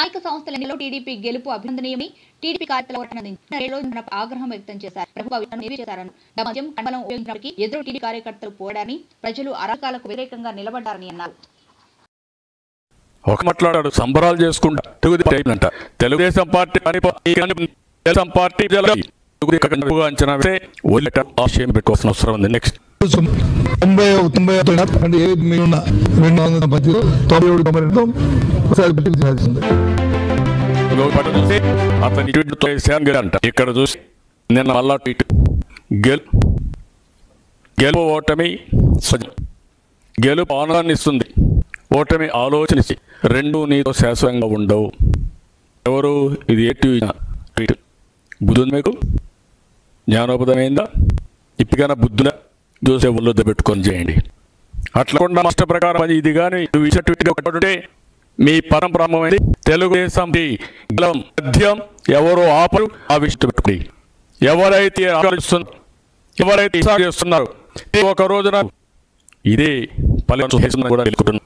స్థానిక సంస్థల ఎన్నికల్లో టీడీపీ గెలుపు అభినందనీయమని టీడీపీ కార్యకర్తల ఓటనందించిన రోజు తన ఆగ్రహం వ్యక్తం చేశారు ప్రభుత్వ విధానం ఏమీ చేశారని మద్యం కండలం ఉపయోగించడానికి ఎదురు టీడీ కార్యకర్తలు పోరాడని ప్రజలు అరాకాలకు వ్యతిరేకంగా నిలబడ్డారని అన్నారు ఒక మాట్లాడాడు సంబరాలు చేసుకుంటా తెలుగుదేశం అంట తెలుగుదేశం పార్టీ పని- ఈ కాని- తెలుగుదేశం పార్టీ ప్రజలకి తెలుగుదేశం కన్నా ఎక్కువగా అంచనా వేస్తే ఓట్ల ఆశయం పెట్టుకోవాల్సిన అవసరం ఉంది నెక్స్ట్ తొంభై తొంభై అంటే ఏ మీరున్న రెండు వందల పది తొంభై ఏడు తొంభై రెండు ఒకసారి పెట్టి సాధిస్తుంది ఇంకొక పట్టు చూసి అతని ట్వీట్ తో శ్యామ్ గిరి అంట ఇక్కడ చూసి నిన్న మళ్ళా ట్వీట్ గెలు గెలుపు ఓటమి సజ- గెలుపు ఆనందాన్ని ఇస్తుంది ఓటమి ఆలోచన ఇచ్చి రెండు నీతో శాశ్వతంగా ఉండవు ఎవరు ఇది ఏ టీవీ ట్వీట్ బుద్ధి ఉంది మీకు జ్ఞానోపదమైందా ఇప్పటికైనా బుద్ధుల చూసే ఒళ్ళు పెట్టుకొని చేయండి అట్లా కూడా నష్ట ప్రకారం అది ఇది కానీ నువ్వు ఇచ్చిన ట్వీట్గా ఒకటి మీ పరంపరమైంది తెలుగుదేశం గెలం మధ్యం ఎవరు ఆపరు ఆ విషయం పెట్టుకుని ఎవరైతే ఆలోచిస్తున్నారు ఎవరైతే ఇసా చేస్తున్నారు ఈ ఒక రోజున ఇదే పల్లె కూడా వెళ్ళుకుంటున్నారు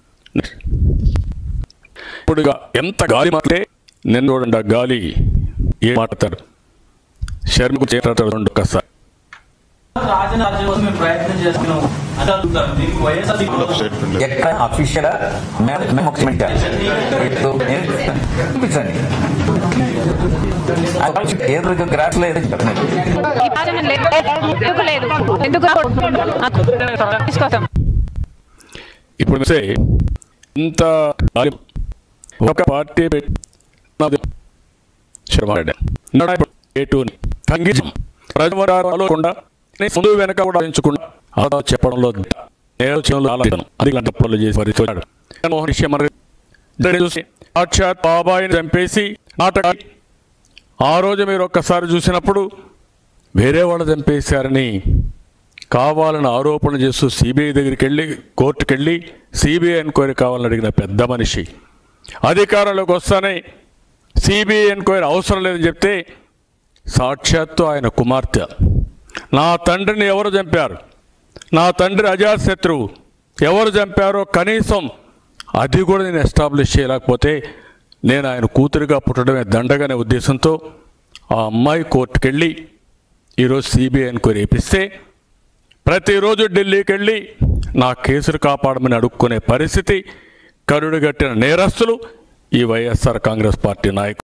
ఇప్పుడు ఇక ఎంత గాలి మాట్లాడే నిన్న చూడండి ఆ గాలి ఏం మాట్లాడతారు శర్మకు చేతాడు రెండు ఒక్కసారి రాజన రాజ్యం కోసం మేము ప్రయత్నం చేస్తున్నాం అని అడుగుతారు దీనికి వైఎస్ఆర్ ఎక్కడ అఫీషియల్ మేము ముఖ్యమంత్రి చూపించండి ఏ రోజు గ్రాఫ్ లేదు చెప్పండి ఈ పాలన లేదు ఎందుకు లేదు ఎందుకు తీసుకొస్తాం ఇప్పుడు చూస్తే ఇంత గాలి ఒక పార్టీ పెట్టి శర్మారెడ్డి ఉన్నాడా ఇప్పుడు ఏటూని కంగిజం ప్రజమరాలోకుండా ముందు వెనక కూడా ఆలోచించకుండా అలా చెప్పడంలో నేర్చడంలో ఆలోచన అది గంటప్పుడు చేసి మరి చూడాడు జగన్మోహన్ విషయం మరి ఇద్దరిని చూసి సాక్షాత్ బాబాయిని చంపేసి నాటక ఆ రోజు మీరు ఒక్కసారి చూసినప్పుడు వేరే వాళ్ళు చంపేశారని కావాలని ఆరోపణ చేస్తూ సిబిఐ దగ్గరికి వెళ్ళి కోర్టుకు వెళ్ళి సిబిఐ ఎంక్వైరీ కావాలని అడిగిన పెద్ద మనిషి అధికారంలోకి వస్తానే సిబిఐ ఎంక్వైరీ అవసరం లేదని చెప్తే సాక్షాత్తు ఆయన కుమార్తె నా తండ్రిని ఎవరు చంపారు నా తండ్రి అజాశత్రువు ఎవరు చంపారో కనీసం అది కూడా నేను ఎస్టాబ్లిష్ చేయలేకపోతే నేను ఆయన కూతురుగా పుట్టడమే దండగనే ఉద్దేశంతో ఆ అమ్మాయి కోర్టుకెళ్ళి ఈరోజు సిబిఐ ఎంక్వైరీ వేపిస్తే ప్రతిరోజు ఢిల్లీకి వెళ్ళి నా కేసులు కాపాడమని అడుక్కునే పరిస్థితి కరుడుగట్టిన నేరస్తులు ఈ వైఎస్ఆర్ కాంగ్రెస్ పార్టీ నాయకులు